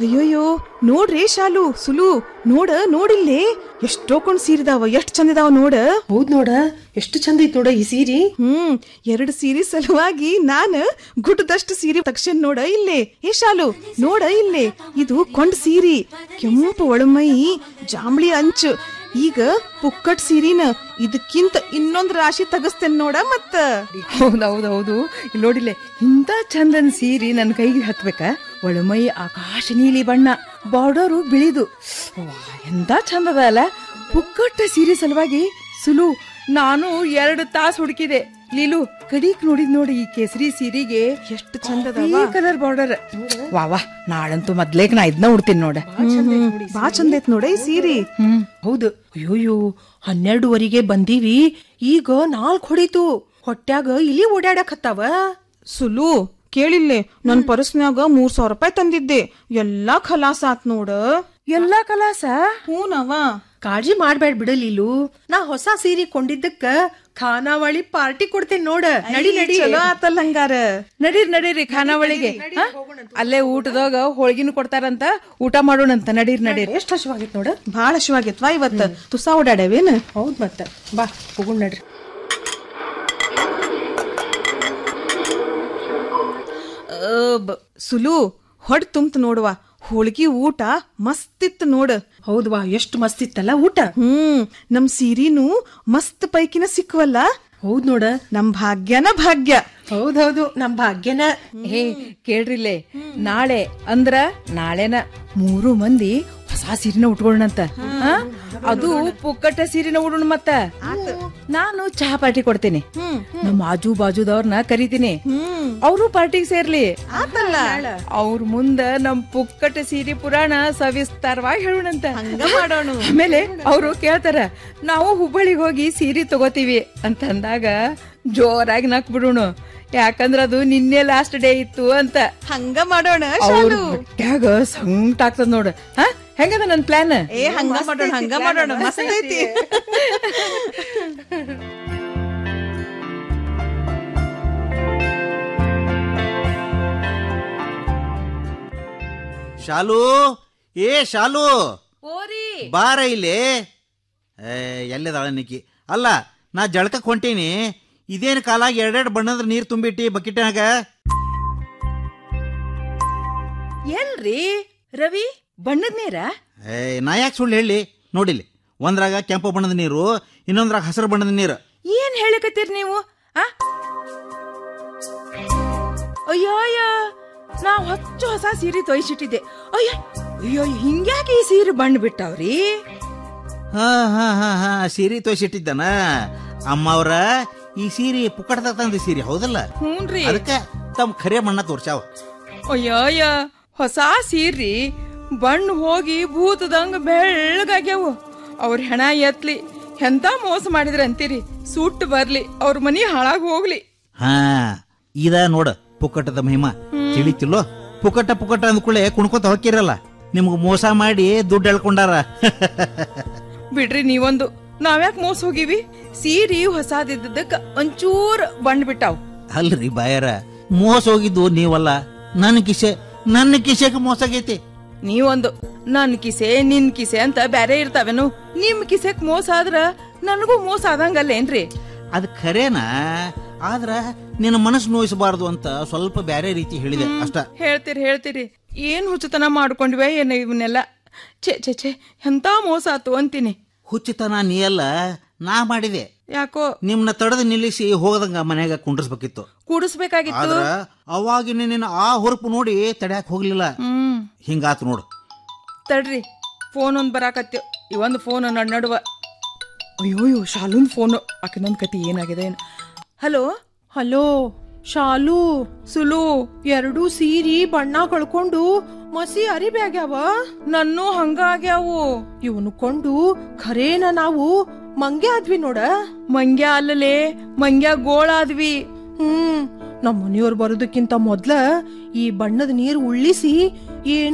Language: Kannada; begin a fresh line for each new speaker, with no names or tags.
ಅಯ್ಯೋಯ್ಯೋ ನೋಡ್ರಿ ಶಾಲು ಸುಲು ನೋಡ ನೋಡಿಲ್ಲೇ ಎಷ್ಟೋಕೊಂಡ್ ಸೀರಿದಾವ ಎಷ್ಟ್ ಚಂದಿದಾವ ನೋಡ
ಹೌದ್ ನೋಡ ಎಷ್ಟು ಚಂದ ಐತ್ ನೋಡ ಈ ಸೀರಿ
ಹ್ಮ್ ಎರಡು ಸೀರೆ ಸಲುವಾಗಿ ನಾನ ಗುಡ್ಡದಷ್ಟು ಸೀರೆ ತಕ್ಷಣ ನೋಡ ಇಲ್ಲೇ ಏ ಶಾಲು ನೋಡ ಇಲ್ಲೇ ಇದು ಕೊಂಡ್ ಸೀರಿ ಕೆಂಪು ಒಳಮೈ ಜಾಂಬಳಿ ಅಂಚು ಈಗ ಪುಕ್ಕಟ್ ಸೀರಿನ ಇದಕ್ಕಿಂತ ಇನ್ನೊಂದ್ ರಾಶಿ ತಗಸ್ತೇನ್ ನೋಡ ಮತ್ತ
ಹೌದೌದೌದು ಇಲ್ಲಿ ನೋಡಿಲೆ ಇಂಥ ಚಂದನ್ ಸೀರಿ ನನ್ನ ಕೈಗೆ ಹತ್ಬೇಕ ಒಳಮೈ ಆಕಾಶ ನೀಲಿ ಬಣ್ಣ ಬಾರ್ಡರು ಬಿಳಿದು ವಾ, ಎಂತ ಚಂದದ ಅಲ್ಲ ಪುಕ್ಕಟ್ಟ ಸೀರೆ ಸಲುವಾಗಿ ಸುಲು ನಾನು ಎರಡು ತಾಸು ಹುಡುಕಿದೆ ಲೀಲು ಕಡೀಕ್ ನೋಡಿದ್ ನೋಡಿ ಈ ಕೇಸರಿ ಸೀರೆಗೆ
ಎಷ್ಟು ಚಂದದ
ಕಲರ್ ಬಾರ್ಡರ್ ವಾ ವಾ ನಾಳಂತೂ ಮೊದ್ಲೇಕ್ ನಾ ಇದನ್ನ ಉಡ್ತೀನಿ ನೋಡ
ಬಾ ಚಂದ ಐತ್ ನೋಡ ಈ ಸೀರೆ
ಹ್ಮ್
ಹೌದು ಅಯ್ಯೋಯ್ಯೋ ಹನ್ನೆರಡುವರೆಗೆ ಬಂದೀವಿ ಈಗ ನಾಲ್ಕು ಹೊಡಿತು ಹೊಟ್ಯಾಗ ಇಲ್ಲಿ ಓಡಾಡಕತ್ತಾವ
ಸುಲು ಕೇಳಿಲ್ಲೆ ನನ್ ಪರ್ಸ್ನ್ಯಾಗ ಮೂರ್ ಸಾವಿರ ರೂಪಾಯಿ ತಂದಿದ್ದೆ ಎಲ್ಲಾ ಖಲಾಸ್ ಆತ್ ನೋಡ
ಎಲ್ಲಾ ಕಲಾಸ
ಹೂನವ
ಕಾಳಜಿ ಮಾಡ್ಬೇಡ ಬಿಡಲಿಲು ನಾ ಹೊಸ ಸೀರೆ ಕೊಂಡಿದ್ದಕ್ಕ ಖಾನಾವಳಿ ಪಾರ್ಟಿ ಕೊಡ್ತೇನೆ ನೋಡ ನಡಿ ನಡಿ
ಚಲೋ ಆತಲ್ಲ ಹಂಗಾರ
ನಡೀರಿ ನಡೀರಿ ಖಾನಾವಳಿಗೆ ಹ? ಅಲ್ಲೇ ಊಟದಾಗ ಹೋಳ್ಗಿನೂ ಕೊಡ್ತಾರಂತ ಊಟ ಮಾಡೋಣಂತ ನಡೀರಿ ನಡೀರಿ
ಎಷ್ಟು ಹಸುವಾಗಿತ್ತು ನೋಡ
ಭಾಳ ಹಶುವಾಗೈತ್ವಾ ಇವತ್ತ ತುಸಾ ಓಡಾಡವೇನ
ಹೌದ್ ಮತ್ತ ಬಾ ಹೋಗೋಣ ನಡ್ರಿ
ಸುಲು ಹೊಡ್ ತುಂಬ್ತ ನೋಡುವ ಹೋಳ್ಗಿ ಊಟ ಮಸ್ತಿತ್ತು ನೋಡ
ಹೌದ್ವಾ ಎಷ್ಟು ಮಸ್ತ್ ಇತ್ತಲ್ಲ ಊಟ
ಹ್ಮ್ ನಮ್ ಸೀರಿನೂ ಮಸ್ತ್ ಪೈಕಿನ ಸಿಕ್ವಲ್ಲ
ಹೌದ್ ನೋಡ
ನಮ್ ಭಾಗ್ಯನ ಭಾಗ್ಯ
ಹೌದೌದು ನಮ್ ಭಾಗ್ಯನ
ಹೇ ಕೇಳ್ರಿಲ್ಲೇ ನಾಳೆ ಅಂದ್ರ ನಾಳೆನ ಮೂರು ಮಂದಿ ಹೊಸ ಸೀರೆನ ಉಟ್ಕೊಳ್ಳೋಣಂತ ಹ? ಅದು ಪುಕ್ಕಟ್ಟ ಸೀರೆನ ಉಡೋಣ ಮತ್ತ ನಾನು ಚಹಾ ಪಾರ್ಟಿ ಕೊಡ್ತೇನೆ ನಮ್ಮ ಆಜು ಬಾಜುದವ್ರನ್ನ ಕರಿತೀನಿ ಅವರು ಪಾರ್ಟಿಗೆ ಸೇರ್ಲಿ
ಆತಲ್ಲ
ಅವ್ರ ಮುಂದ ನಮ್ ಪುಕ್ಕಟ ಸೀರೆ ಪುರಾಣ ಸವಿಸ್ತಾರವಾಗಿ ಹೇಳೋಣಂತ
ಹಂಗ ಮಾಡೋಣ
ಆಮೇಲೆ ಅವರು ಕೇಳ್ತಾರ ನಾವು ಹುಬ್ಬಳ್ಳಿಗೆ ಹೋಗಿ ಸೀರೆ ತಗೋತೀವಿ ಅಂತ ಅಂದಾಗ ಜೋರಾಗಿ ನಕ್ ಬಿಡೋಣ ಯಾಕಂದ್ರ ಅದು ನಿನ್ನೆ ಲಾಸ್ಟ್ ಡೇ ಇತ್ತು ಅಂತ
ಹಂಗ ಮಾಡೋಣ
ಅವ್ರ
ಶಾಲು
ಹೊಟ್ಯಾಗ ಸಂಕಟ ಆಗ್ತದ ನೋಡ ಹ ಹೆಂಗದ ನನ್ ಪ್ಲಾನ್
ಏ ಹಂಗ ಮಾಡೋಣ ಹಂಗ ಮಾಡೋಣ ಮಸ್ತ್ ಐತಿ
ಶಾಲು ಏ ಶಾಲು
ಓರಿ
ಬಾರ ಇಲ್ಲಿ ಏ ಎಲ್ಲಿದಾಳ ನಿಕ್ಕಿ ಅಲ್ಲ ನಾ ಜಳಕಕ್ಕೆ ಹೊಂಟೀನಿ ಇದೇನು ಕಾಲಾಗ ಎರಡೆರಡು ಬಣ್ಣದ ನೀರು ತುಂಬಿಟ್ಟಿ ಬಕೆಟ್ನಾಗ
ಎಲ್ರಿ ರವಿ ಬಣ್ಣದ ನೀರ
ಏ ನಾ ಯಾಕೆ ಸುಳ್ಳು ಹೇಳಿ ನೋಡಿಲಿ ಒಂದ್ರಾಗ ಕೆಂಪು ಬಣ್ಣದ ನೀರು ಇನ್ನೊಂದ್ರಾಗ ಹಸಿರು ಬಣ್ಣದ ನೀರು
ಏನ್ ಹೇಳಕತ್ತೀರಿ ನೀವು ಆ ಅಯ್ಯೋ ಅಯ್ಯ ನಾ ಹೊಚ್ಚ ಹೊಸ ಸೀರೆ ತೊಯ್ಸಿಟ್ಟಿದ್ದೆ ಅಯ್ಯ ಅಯ್ಯೋ ಹಿಂಗ್ಯಾಕೆ ಈ ಸೀರೆ ಬಣ್ಣ ಬಿಟ್ಟಾವ್ರಿ
ಹಾ ಹಾ ಹಾ ಹಾ ಸೀರೆ ತೋರಿಸಿಟ್ಟಿದ್ದಾನ ಅಮ್ಮ ಅವ್ರ ಈ ಸೀರೆ ಪುಕ್ಕಟದಾಗ ತಂದ ಸೀರೆ ಹೌದಲ್ಲ
ಹ್ಞೂನ್ರಿ
ಅದಕ್ಕೆ ತಮ್ಮ ಖರೆ ಬಣ್ಣ ತೋರ್ಸಾವ
ಅಯ್ಯೋ ಅಯ್ಯ ಹೊಸ ಸೀರಿ ಬಣ್ಣ ಹೋಗಿ ಭೂತದಂಗ ಬೆಳ್ಳಗಾಗ್ಯಾವು ಅವ್ರ ಹೆಣ ಎತ್ಲಿ ಎಂತ ಮೋಸ ಮಾಡಿದ್ರ ಅಂತೀರಿ ಸುಟ್ಟು ಬರ್ಲಿ ಅವ್ರ ಮನಿ ಹಾಳಾಗ್ ಹೋಗ್ಲಿ
ಹಾ ಇದ ನೋಡ ಪುಕ್ಕಟದ ಮಹಿಮಾ ತಿಳಿತಿಲ್ಲೋ ಪುಕ್ಕಟ ಪುಕ್ಕಟ ಅಂದ್ಕೂಳೆ ಕುಣ್ಕೋತ ಹೊಕ್ಕಿರಲ್ಲ ನಿಮ್ಗೆ ಮೋಸ ಮಾಡಿ ದುಡ್ಡು ಎಳ್ಕೊಂಡಾರ
ಬಿಡ್ರಿ ನೀವೊಂದು ನಾವ್ಯಾಕ್ ಮೋಸ ಹೋಗಿವಿ ಸೀರಿ ಹೊಸಾದಿದ್ದಕ್ಕ ಒಂಚೂರ್ ಬಣ್ಣ ಬಿಟ್ಟಾವ್
ಅಲ್ರಿ ಬಾಯರ ಮೋಸ ಹೋಗಿದ್ದು ನೀವಲ್ಲ ನನ್ನ ಕಿಸೆ ನನ್ನ ಕಿಸೆಗೆ ಮೋಸ ಆಗೈತಿ
ನೀವೊಂದು ನನ್ ಕಿಸೆ ನಿನ್ ಕಿಸೆ ಅಂತ ಬ್ಯಾರೆ ಇರ್ತಾವೇನು ನಿಮ್ ಕಿಸೆಕ್ ಮೋಸ ಆದ್ರ ನನಗೂ ಮೋಸ ಆದಂಗಲ್ಲೇನ್ರಿ
ಅದು ಖರೇನಾ ಆದ್ರ ನಿನ್ನ ಮನಸ್ಸು ನೋಯಿಸಬಾರ್ದು ಅಂತ ಸ್ವಲ್ಪ ಬ್ಯಾರೆ ರೀತಿ ಹೇಳಿದೆ ಅಷ್ಟ
ಹೇಳ್ತೀರಿ ಹೇಳ್ತೀರಿ ಏನ್ ಹುಚ್ಚುತನ ಮಾಡ್ಕೊಂಡ್ವೆ ಏನ ಇವನ್ನೆಲ್ಲ ಛೆ ಛೆ ಛೆ ಎಂತ ಮೋಸ ಆತು ಅಂತೀನಿ
ಹುಚ್ಚುತನ ನೀ ಅಲ್ಲ ನಾ ಮಾಡಿದೆ
ಯಾಕೋ
ನಿಮ್ನ ತಡೆದು ನಿಲ್ಲಿಸಿ ಹೋಗದಂಗ ಮನ್ಯಾಗ ಕುಂಡ್ರಿಸ್ಬೇಕಿತ್ತು
ಕೂಡಿಸ್ಬೇಕಾಗಿತ್ತು
ಆದ್ರ ಅವಾಗಿನ ನಿನ್ನ ಆ ಹೊರಪು ನೋಡಿ ತಡ್ಯಾಕ್ ಹೋಗ್ಲಿಲ್ಲ
ಹ್ಮ್
ಹಿಂಗಾತು ನೋಡು
ತಡ್ರಿ ಫೋನ್ ಒಂದ್ ಬರಾಕತ್ಯ ಇವೊಂದು ಫೋನ್ ನಡ್ ನಡುವ ಅಯ್ಯೋಯ್ಯೋ ಶಾಲೂನ್ ಫೋನ್ ಆಕಿನೊಂದ್ ಕತಿ ಏನಾಗಿದೆ ಏನು ಹಲೋ
ಹಲೋ ಶಾಲು
ಸುಲು
ಎರಡೂ ಸೀರಿ ಬಣ್ಣ ಕಳ್ಕೊಂಡು ಮಸಿ ಅರಿಬ್ಯಾಗ್ಯಾವ
ನನ್ನೂ ಹಂಗ ಆಗ್ಯಾವು
ಇವನು ಕೊಂಡು ಖರೇನ ನಾವು ಮಂಗ್ಯ ಆದ್ವಿ ನೋಡ
ಮಂಗ್ಯ ಅಲ್ಲಲೇ ಮಂಗ್ಯ ಗೋಳಾದ್ವಿ
ಹ್ಮ್ ನಮ್ಮ ಮನೆಯವ್ರು ಬರೋದಕ್ಕಿಂತ ಮೊದ್ಲ ಈ ಬಣ್ಣದ ನೀರು ಉಳ್ಳಿಸಿ ಏನು